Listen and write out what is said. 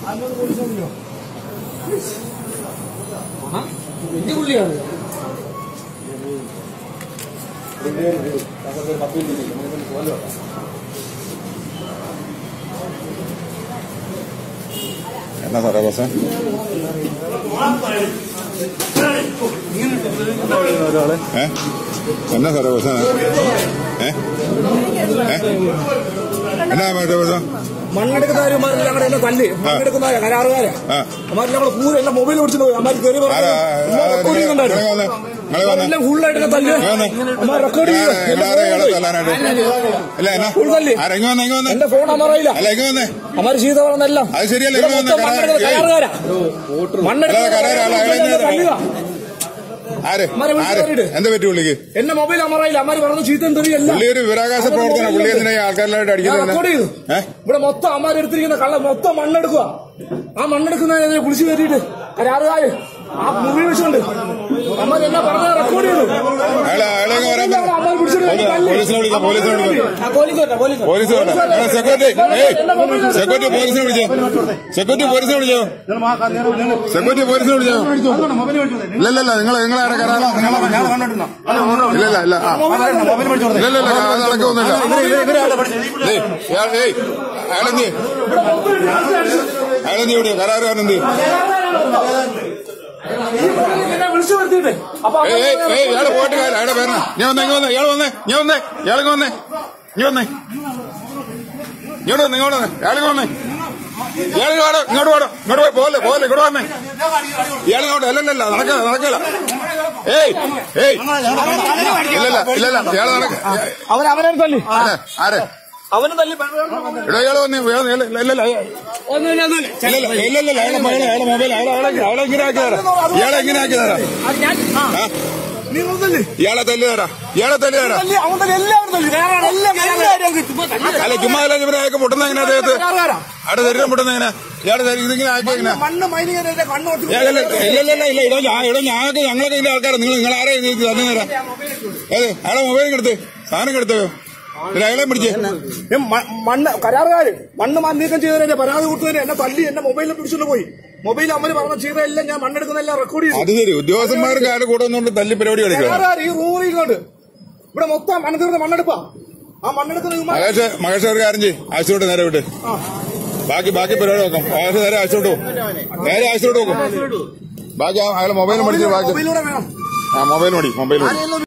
വലിയ പുള്ളിയാണ് എന്നാ സാറേ ബസ് ഏ എന്നാ സാറേ ബസ് ഏ ഏ എന്നാ മറ്റേ ബസ് മണ്ണെടുക്കുന്നവന്മാരെല്ലാം കൂടെ എന്നെ തല്ലി മണ്ണെടുക്കുന്ന കരാറുകാരെ ആ അമ്മാരെല്ലാം കൂടെ പൂര എല്ലാം മൊബൈൽ ഓടിച്ചിട്ട് പോയി അമ്മാര് കയറി ആരാ റെക്കോർഡ് നിങ്ങളെ വന്ന് നിങ്ങളെ വന്ന് എല്ലാം ഫുള്ളായിട്ട് എന്നെ തല്ലി വന്ന്. അമ്മാർ റെക്കോർഡ് എല്ലാവരും ഇയാളെ തല്ലാനായിട്ട് ഇല്ല എന്നാ ഫുൾ തല്ലി ആരാ ഇങ്ങ് വന്നേ ഇങ്ങ് വന്നേ എന്റെ ഫോൺ അമറയില്ല അല്ല ഇങ്ങ് വന്നേ അമ്മാര് ചെയ്ത പറഞ്ഞെല്ലാം അത് ശരിയല്ല ഇങ്ങ് വന്നേ മണ്ണെടുക്കുന്ന കരാ- ഏയ്, കരാറുകാരാ അല്ലാതെ കരാറുകാരല്ല, അയാളെ മണ്ണെടുക്കുന്ന എന്തിനാ തല്ലുക ആര് അമ്മാരെ വിളിച്ച് ആര് കയറിയിട്ട്. എന്താ പറ്റി പുള്ളിക്ക് എന്റെ മൊബൈൽ അമറയില്ല അമ്മാര് പറഞ്ഞ ചീത്തം തെറിയല്ല പുള്ളി ഒരു വിവരാകാശ പ്രവർത്തനം പുള്ളി എന്തിനാ ഈ ആൾക്കാരിലായിട്ട് ഞാൻ അടിക്കുന്നത് റെക്കോർഡ് ചെയ്തു ഏ ഇവിടെ മൊത്തം അമ്മാര് എടുത്തിരിക്കുന്ന കള്ള മൊത്തം മണ്ണെടുക്കുക ആ മണ്ണെടുക്കുന്നതിനെ കുളിച്ച് കയറ്റിയിട്ട് കരാറുകാര് ആ മുറി വെച്ചുകൊണ്ട് അമ്മാര് എല്ലാം പറഞ്ഞ റെക്കോർഡ് ചെയ്തു അയാളെ അയാളെ അങ്ങ് വരാൻ പറ. അമ്മാര് പിടിച്ചിട്ട് പോലീ- തല്ലി. പോലീസിനെ വിളിക്കാം പോലീസിനെ വിളിക്കാം ആ, പോലീസ് വരട്ടെ, പോലീസ് വരട്ടെ. പോലീസ് വേണ്ട എടാ, സെക്യൂരിറ്റി ഏയ് സെക്യൂരിറ്റി പോലീസിനെ വിളിച്ചോ സെക്യൂരിറ്റി പോലീസിനെ വിളിച്ചോ സെക്യൂരിറ്റി പോലീസിനെ വിളിച്ചോ ഇല്ല ഇല്ല നിങ്ങൾ നിങ്ങൾ ആരെ കരാറ ഇല്ല ഇല്ല ഇല്ല ആ. ഇല്ല ഇല്ല ഇല്ല അത് നടക്കൊന്നുമില്ല ഏയ് ഇയാൾ ഏയ് അയാളെന്തി അയാളെന്തി ഇവിടെ കരാറുകാരനെന്തി എന്നെ വിളിച്ചു വരുത്തിയിട്ട് അപ്പൊ ഏയ് ഏയ് ഏയ് ഇയാളെ പോയിട്ട് കാര്യം അയാളെ പേരണ ഞാൻ വന്നേ ഇങ്ങ് വന്നേ ഇയാൾ വന്നേ ഞാൻ വന്നേ ഇയാൾക്ക് വന്നേ നീ വന്നേ ഇങ്ങോട്ട് വന്നേ ഇങ്ങോട്ട് വന്നേ ഇയാൾക്ക് വന്നേ ഇയാൾ വാടോ ഇങ്ങോട്ട് വാടോ ഇങ്ങോട്ട് പോയി പോലെ പോലെ ഇങ്ങോട്ട് വന്നേ ഇയാൾ ഇങ്ങോട്ട് അല്ലല്ല നടക്കില്ല നടക്കില്ല ഏയ് ഏയ് ഇല്ലല്ല ഇല്ലല്ല ഇയാൾ നടക്ക അവൻ അവനെ തല്ലി ആരെ ആരെ അവനും തല്ലി ഇവിടെ ഇയാൾ വന്നേ ഇയാൾ ഇല്ല ഇല്ല ഇല്ല ഒന്നുമില്ല ഒന്നുമില്ല ഇല്ല ഇല്ല ഇല്ല അയാളെ മൊബൈൽ അയാളെ മൊബൈൽ അയാളെ അയാളെ അയാളെ എങ്ങനെ ആക്കി തരാം ഇയാളെ എങ്ങനെ ആക്കി തരാം അത് ഞാൻ ആ നീ ഒന്ന് തല്ലി ഇയാളെ തല്ലി തരാം ഇയാളെ തല്ലി തരാം തല്ലി അവൻ തല്ലി എല്ലാവരും തല്ലി കരാറാണ് എല്ലാം എല്ലാവരും ചുമ്മാ തല്ലി അല്ല ചുമ്മാ അല്ല ഇവരെ അയാൾക്ക് പൊട്ടുന്ന എങ്ങനെ അദ്ദേഹത്ത് കരാറുകാരാ അവിടെ ശരീരം പൊട്ടുന്ന എങ്ങനെ ഇയാളെ ശരീരം ഇതിങ്ങനെ ആക്കി എങ്ങനെ മണ്ണ് മൈനിങ്ങനെ കണ്ണു കൊടുത്ത് ഇല്ല ഇല്ല ഇല്ല ഇല്ല ഇല്ല ഞാൻ ഇവിടെ ഞങ്ങൾക്ക് ഞങ്ങളൊക്കെ ഇതിന്റെ ആൾക്കാരാണ് നിങ്ങൾ നിങ്ങൾ ആരെയും നിങ്ങൾക്ക് തന്നെ തരാം ഏത് അയാളെ മൊബൈൽ എടുത്ത് സാധനം എടുത്തോ പിന്നെ അയാളെ പിടിച്ചേ ഏ, മ- മണ്ണ് കരാറുകാര് മണ്ണ് മാ- നീക്കം ചെയ്തതിനെ പരാതി കൊടുത്തതിന് എന്നെ തല്ലി എന്നെ മൊബൈലിൽ പിടിച്ചോണ്ട് പോയി മൊബൈൽ അമ്മര് പറഞ്ഞ ചെയ്തതെല്ലാം ഞാൻ മണ്ണെടുക്കുന്നതെല്ലാം റെക്കോർഡ് ചെയ്തു അത് ശരി ഉദ്യോഗസ്ഥന്മാർക്ക് ആരും കൂടെ ഒന്നുകൊണ്ട് തല്ലി പരിപാടി കളിക്കുക കരാറുകാർ ഈ റൂമിൽ ഇരുന്നോണ്ട് ഇവിടെ മൊത്തം മണ്ണ് തീർന്ന മണ്ണെടുപ്പാ ആ മണ്ണെടുക്കുന്ന ഇവന്മാര് മഹേഷ് മഹേഷ് ഒരു കാര്യം ചെയ്യും ആശുപത്രി നേരെ വിട്ട് ആ. ബാക്കി ബാക്കി പരിപാടി നോക്കാം മഹേഷ് നേരെ ആശുപത്രി പോകും നേരെ ആശുപത്രി പോകും ബാക്കി ആ- അയാളെ മൊബൈൽ മേടിച്ച് ബാക്കി മൊബൈലിലൂടെ വേണം ആ മൊബൈൽ മതി മൊബൈൽ മതി